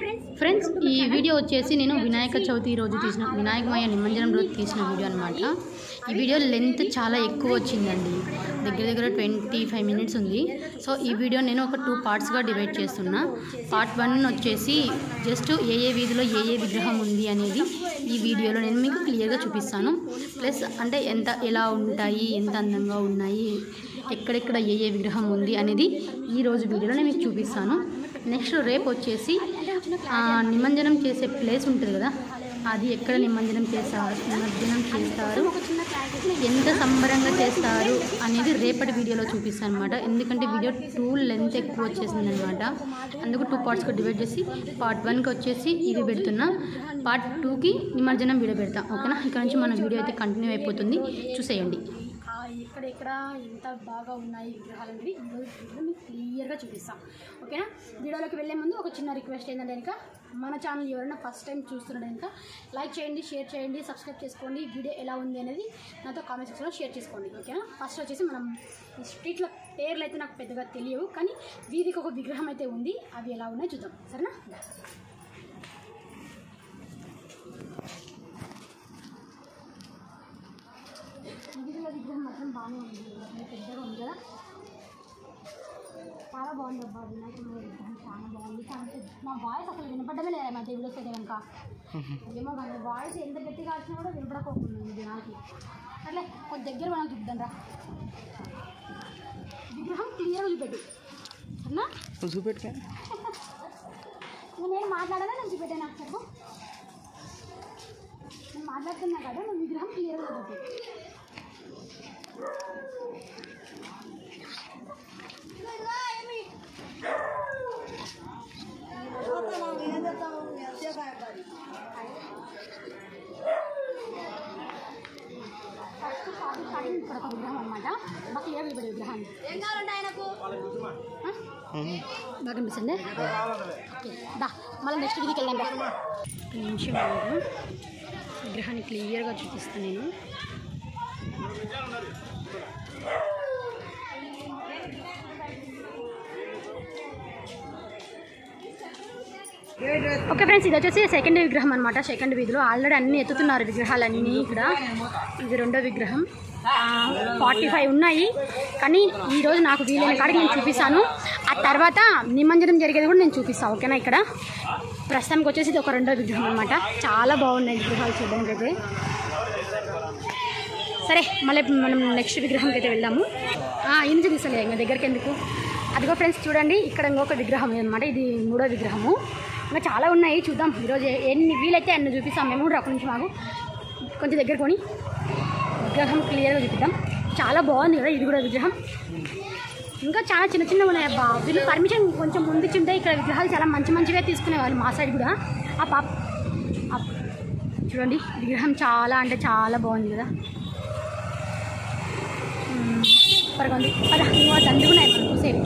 Friends ఈ video వచ్చేసి నేను వినాయక చవితి రోజు తీసిన వినాయకమయ్య నిమజ్జనం రోజు తీసిన వీడియో అనమాట ఈ వీడియో లెంత్ చాలా ఎక్కువ వచ్చిందండి దగ్గర దగ్గర ట్వంటీ ఫైవ్ మినిట్స్ ఉంది సో ఈ వీడియో నేను ఒక టూ పార్ట్స్గా డివైడ్ చేస్తున్నా పార్ట్ వన్ వచ్చేసి జస్ట్ ఏ ఏ వీధిలో ఏ ఏ విగ్రహం ఉంది అనేది ఈ వీడియోలో నేను మీకు క్లియర్గా చూపిస్తాను ప్లస్ అంటే ఎంత ఎలా ఉంటాయి ఎంత అందంగా ఉన్నాయి ఎక్కడెక్కడ ఏ ఏ విగ్రహం ఉంది అనేది ఈ రోజు వీడియోలో నేను మీకు చూపిస్తాను నెక్స్ట్ రేపు వచ్చేసి ఆ, నిమజ్జనం చేసే ప్లేస్ ఉంటుంది కదా అది ఎక్కడ నిమజ్జనం చేస్తారు నిమజ్జనం చేస్తారు ఎంత సంబరంగా చేస్తారు అనేది రేపటి వీడియోలో చూపిస్తాను అనమాట ఎందుకంటే వీడియో టూ లెంత్ ఎక్కువ వచ్చేసింది అనమాట అందుకు టూ పార్ట్స్గా డివైడ్ చేసి పార్ట్ వన్కి వచ్చేసి ఇది పెడుతున్నా పార్ట్ టూకి నిమజ్జనం వీడియో పెడతా ఓకేనా ఇక్కడ నుంచి మన వీడియో అయితే కంటిన్యూ అయిపోతుంది చూసేయండి ఆ, ఇక్కడ ఇక్కడ ఎంత బాగా ఉన్నాయి విగ్రహాలు అనేవి ఈరోజు వీడియోలో మీకు క్లియర్గా చూపిస్తాం ఓకేనా వీడియోలోకి వెళ్ళే ముందు ఒక చిన్న రిక్వెస్ట్ ఏంటంటే కనుక మన ఛానల్ ఎవరైనా ఫస్ట్ టైం చూస్తుంటే కనుక లైక్ చేయండి షేర్ చేయండి సబ్స్క్రైబ్ చేసుకోండి వీడియో ఎలా ఉంది అనేది నాతో కామెంట్ సెక్షన్లో షేర్ చేసుకోండి ఓకేనా ఫస్ట్ వచ్చేసి మనం ఈ స్ట్రీట్ల పేర్లు అయితే నాకు పెద్దగా తెలియవు కానీ వీధికి ఒక విగ్రహం అయితే ఉంది అవి ఎలా ఉన్నాయో చూద్దాం సరేనా వీధిలో విగ్రహం మాత్రం బాగానే ఉంది ఇది పెద్దగా ఉంది కదా చాలా బాగుంది అబ్బా వినాయకుడు విగ్రహం చాలా బాగుంది చాలా పెద్ద- మా వాయిస్ అసలు వినపడమే లేదు మధ్య వీడియోస్ అయితే కనుక ఏమో కానీ వాయిస్ ఎంత గట్టిగా వచ్చినా కూడా వినపడకోకుండా ఉంది జనాలకి అట్లే కొంచెం దగ్గర మనం చూద్దాం రా విగ్రహం క్లియర్గా చూపెట్టు సరేనా చూపెట్టుకే నేను మాట్లాడాలా నేను చూపెట్టాను నాకు చెప్పు నేను మాట్లాడుతున్నా కదా నువ్వు విగ్రహం క్లియర్గా చూపెట్టు ఫస్ట్ స్టార్టింగ్ స్టార్టింగ్ ఇక్కడ ఒక విగ్రహం అనమాట బాగా క్లియర్ విడిపడే విగ్రహాన్ని ఆ? బాగా కనిపిస్తుంది ఓకే దా మళ్ళీ నెక్స్ట్ వీధికి వెళ్దాం రా ఒక నిమిషం ఆగు. విగ్రహాన్ని క్లియర్గా చూపిస్తాను నేను ఓకే ఫ్రెండ్స్ ఇది వచ్చేసి సెకండ్ విగ్రహం అనమాట సెకండ్ వీధిలో ఆల్రెడీ అన్ని ఎత్తుతున్నారు విగ్రహాలన్నీ ఇక్కడ ఇది రెండో విగ్రహం ఫార్టీ ఫైవ్ ఉన్నాయి కానీ ఈరోజు నాకు వీలైన కాడికి నేను చూపిస్తాను ఆ తర్వాత నిమజ్జనం జరిగేది కూడా నేను చూపిస్తాను ఓకేనా ఇక్కడ ప్రస్తుతానికి వచ్చేసి ఇది ఒక రెండో విగ్రహం అనమాట చాలా బాగున్నాయి విగ్రహాలు చూడడానికి అయితే సరే మళ్ళీ మనం నెక్స్ట్ విగ్రహంకి అయితే వెళ్దాము ఇంటి తీసలే ఇంకా దగ్గరికి ఎందుకు అదిగో ఫ్రెండ్స్ చూడండి ఇక్కడ ఇంకొక విగ్రహం అనమాట ఇది మూడో విగ్రహము ఇంకా చాలా ఉన్నాయి చూద్దాం ఈరోజు ఎన్ని వీలైతే అన్ని చూపిస్తాం మేము కూడా అక్కడి నుంచి మాకు కొంచెం దగ్గర కొని విగ్రహం క్లియర్గా చూపిద్దాం చాలా బాగుంది కదా ఇది కూడా విగ్రహం ఇంకా చాలా చిన్న చిన్నవి ఉన్నాయి అబ్బా వీళ్ళు పర్మిషన్ కొంచెం ముందు చింటే ఇక్కడ విగ్రహాలు చాలా మంచి మంచిగా తీసుకునేవాళ్ళు మా సైడ్ కూడా ఆ పాప ఆ- చూడండి విగ్రహం చాలా అంటే చాలా బాగుంది కదా మ్మ్. సూపర్గా ఉంది పద నువ్వు అది అందుకున్నాయి మనం చూసేవి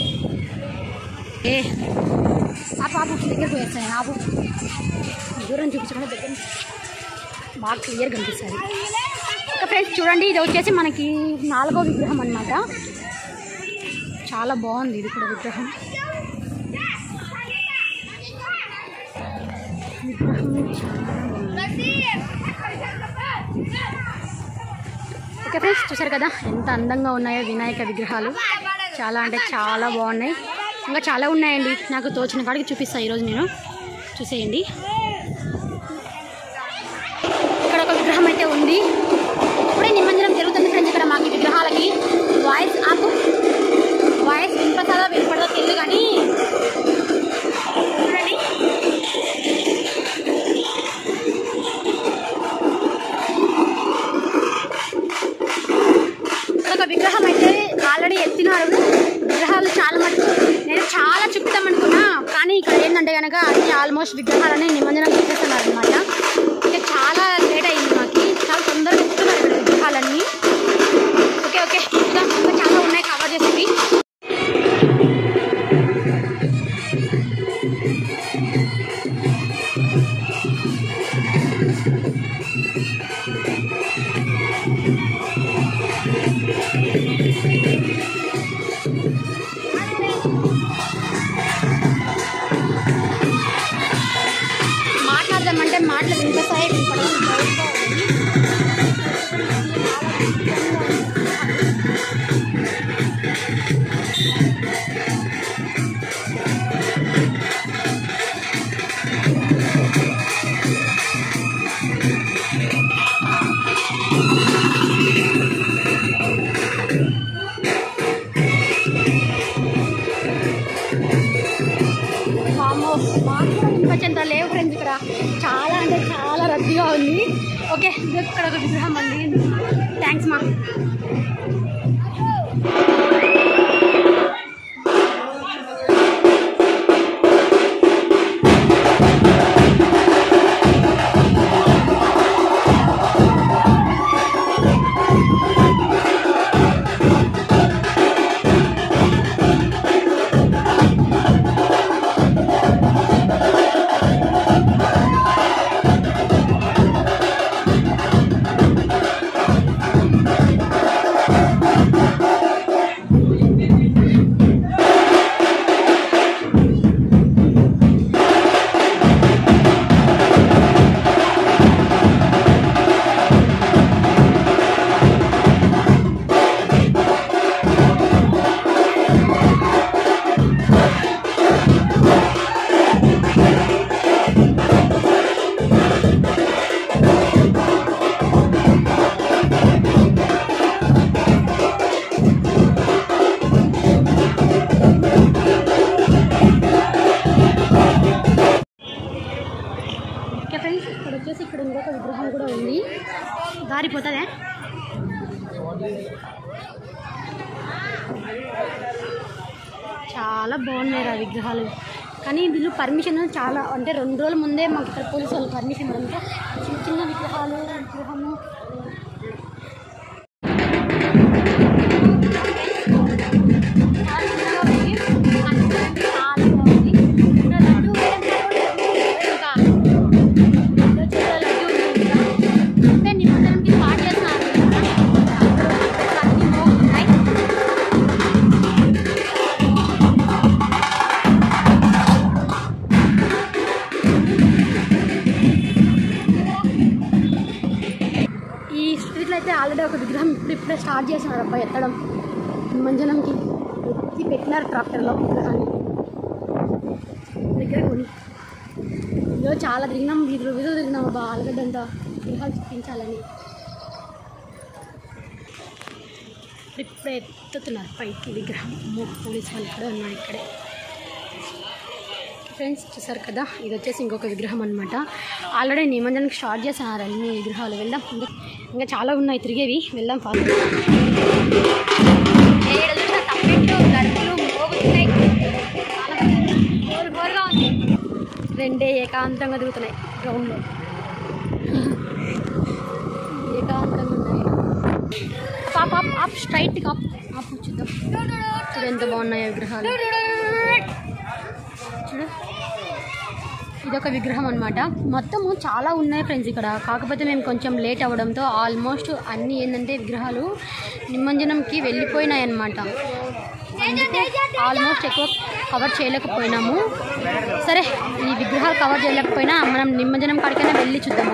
ఏ ఆ పాప దగ్గర పోయేస్తాను ఆపు దూరం చూపించకుండా దగ్గర నుంచి బాగా క్లియర్ కనిపిస్తుంది ఇంకా ఫ్రెండ్స్ చూడండి ఇది వచ్చేసి మనకి నాలుగో విగ్రహం అన్నమాట చాలా బాగుంది ఇది కూడా విగ్రహం విగ్రహం చాలా బాగుంది ఓకే ఫ్రెండ్స్ చూసారు కదా ఎంత అందంగా ఉన్నాయో వినాయక విగ్రహాలు చాలా అంటే చాలా బాగున్నాయి ఇంకా చాలా ఉన్నాయండి నాకు తోచిన కాడికి చూపిస్తాను ఈరోజు నేను చూసేయండి ఇక్కడ ఒక విగ్రహం అయితే ఉంది ఇప్పుడే నిమజ్జనం జరుగుతుంది ఫ్రెండ్స్ ఇక్కడ మాకు ఈ విగ్రహాలకి వాయిస్ ఆపు వాయిస్ వినపడదా వినపడదో తెలియదు కానీ చూడండి ఇక్కడ ఒక విగ్రహం అయితే ఆల్రెడీ ఎత్తినారు విగ్రహాలు చాలా మటుకు నేను చాలా చూపిద్దాం అనుకున్నా కానీ ఇక్కడ ఏంటంటే కనుక అన్ని ఆల్మోస్ట్ విగ్రహాలని నిమజ్జనం చేసేస్తున్నారు అనమాట ఇక చాలా లేట్ అయింది మాకు చాలా తొందరగా ఎత్తుతున్నారు ఇక్కడ విగ్రహాలన్నీ ఓకే ఓకే చూద్దాం ఇంకా చాలా ఉన్నాయి కవర్ చేసేవి మాటలు వినిపిస్తాయి వినపడవు డౌట్గా ఉంది. వామ్మో, మాకు కూడా వినిపించేంత లేవు ఫ్రెండ్స్ ఇక్కడ చాలా అంటే చాలా రద్దీగా ఉంది ఓకే ఇదిగో ఇక్కడ ఒక విగ్రహం అండి థ్యాంక్స్ మా ఓకే ఫ్రెండ్స్ ఇక్కడ వచ్చేసి ఇక్కడ ఇంకొక విగ్రహం కూడా ఉంది దారిపోతుందా చాలా బాగున్నాయి ఆ విగ్రహాలు కానీ వీళ్ళు పర్మిషన్ చాలా అంటే రెండు రోజుల ముందే మాకు ఇక్కడ పోలీసు వాళ్ళు పర్మిషన్ అంటే చిన్న చిన్న విగ్రహాలు విగ్రహము చాలా చిన్నగా ఉంది. చాలా బాగుంది. ఇక్కడ లడ్డు వేయడం ఇంకా ఇక్కడ చూడ లడ్డు ఉంది ఇంకా. అంటే నిమజ్జనంకి స్టార్ట్ చేస్తున్నారు ఇక్కడ అన్నీ బాగున్నాయి ఈ స్ట్రీట్లో అయితే ఆల్రెడీ ఒక విగ్రహం ఇప్పుడు ఇప్పుడే స్టార్ట్ చేస్తున్నారు అబ్బాయి ఎత్తడం నిమజ్జనంకి ఎత్తి పెట్టినారు ట్రాక్టర్లో విగ్రహాన్ని దగ్గర కొని ఇదో చాలా తిరిగినాం వీధులు వీధులు తిరిగినాం అబ్బా ఆలుగడ్డంతా విగ్రహాలు చూపించాలని ఇప్పుడే ఎత్తుతున్నారు పైకి విగ్రహం అమ్మో, పోలీస్ వాళ్ళు కూడా ఉన్నారు ఇక్కడే ఫ్రెండ్స్ చూసారు కదా ఇది వచ్చేసి ఇంకొక విగ్రహం అనమాట ఆల్రెడీ నిమజ్జనానికి స్టార్ట్ చేస్తున్నారు అన్ని విగ్రహాలు వెళ్దాం ఇంకా ఇంకా చాలా ఉన్నాయి తిరిగేవి వెళ్దాం ఫాస్ట్ రెండే ఏకాంతంగా దిగుతున్నాయి గ్రౌండ్లో ఏకాంతంగా ఉన్నాయి పాప్ ఆప్ ఆప్ స్ట్రైట్ ఆప్ ఆప్ చూద్దాం చూడు ఎంత బాగున్నాయో విగ్రహాలు చూడు ఇదొక విగ్రహం అనమాట మొత్తము చాలా ఉన్నాయి ఫ్రెండ్స్ ఇక్కడ కాకపోతే మేము కొంచెం లేట్ అవ్వడంతో ఆల్మోస్ట్ అన్ని ఏంటంటే విగ్రహాలు నిమజ్జనంకి వెళ్ళిపోయినాయి అనమాట ఆల్మోస్ట్ ఎక్కువ కవర్ చేయలేకపోయినాము సరే ఈ విగ్రహాలు కవర్ చేయలేకపోయినా మనం నిమజ్జనం కాడికైనా వెళ్ళి చూద్దాం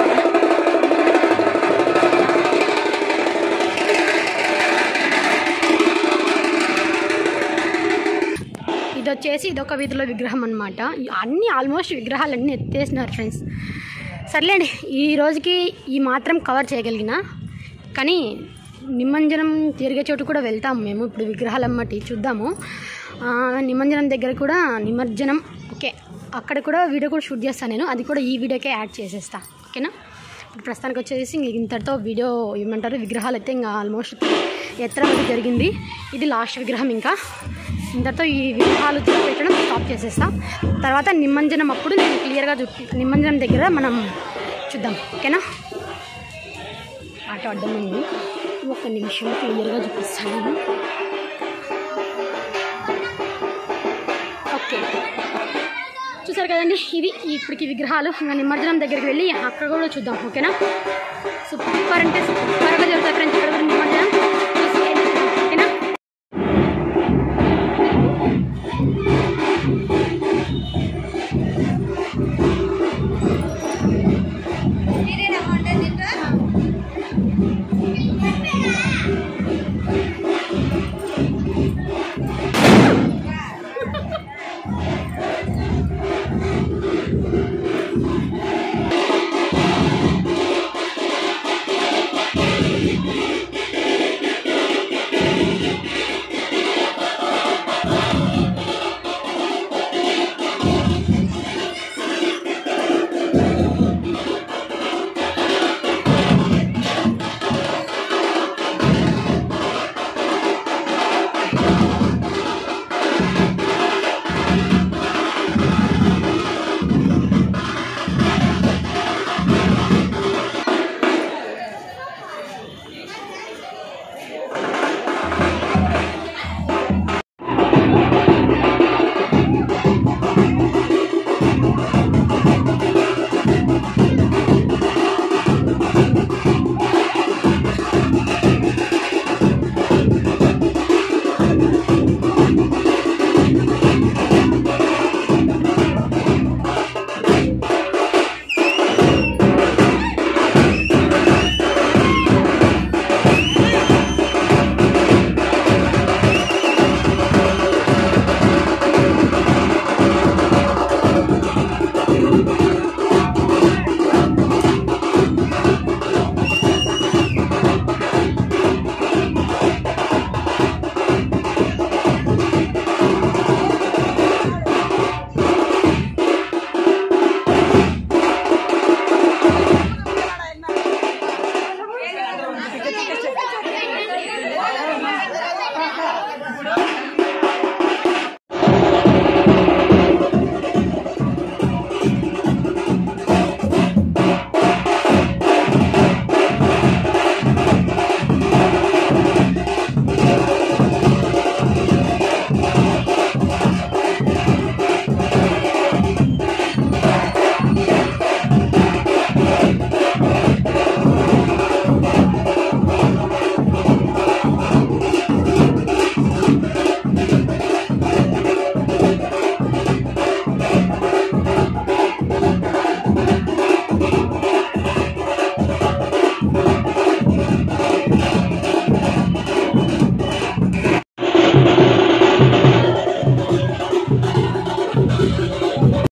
ఇది వచ్చేసి ఇదొక వీధిలో విగ్రహం అనమాట అన్ని ఆల్మోస్ట్ విగ్రహాలు అన్నీ ఎత్తేసినారు ఫ్రెండ్స్ సర్లేండి ఈ రోజుకి ఈ మాత్రం కవర్ చేయగలిగిన కానీ నిమజ్జనం తిరిగే చోటు కూడా వెళ్తాము మేము ఇప్పుడు విగ్రహాలు అమ్మటి చూద్దాము ఆ, నిమజ్జనం దగ్గర కూడా నిమజ్జనం ఓకే అక్కడ కూడా వీడియో కూడా షూట్ చేస్తాను నేను అది కూడా ఈ వీడియోకే యాడ్ చేసేస్తా ఓకేనా ఇప్పుడు ప్రస్తుతానికి వచ్చేసి ఇంక ఇంతటితో వీడియో ఏమంటారు విగ్రహాలు అయితే ఇంకా ఆల్మోస్ట్ ఎత్తడం అయితే జరిగింది ఇది లాస్ట్ విగ్రహం ఇంకా ఇంతతో ఈ విగ్రహాలు తీసి పెట్టడం స్టాప్ చేసేస్తాం తర్వాత నిమజ్జనం అప్పుడు నేను క్లియర్గా చూ నిమజ్జనం దగ్గర మనం చూద్దాం ఓకేనా ఆటో అడ్డం ఉంది ఒక నిమిషం క్లియర్గా చూపిస్తాను నేను ఓకే చూసారు కదండి ఇవి ఇప్పటికి విగ్రహాలు ఇంకా నిమజ్జనం దగ్గరికి వెళ్ళి అక్కడ కూడా చూద్దాం ఓకేనా సూపర్ అంటే సూపర్గా జరుగుతాయి ఫ్రెండ్స్ ఇక్కడ కూడా నిమజ్జనం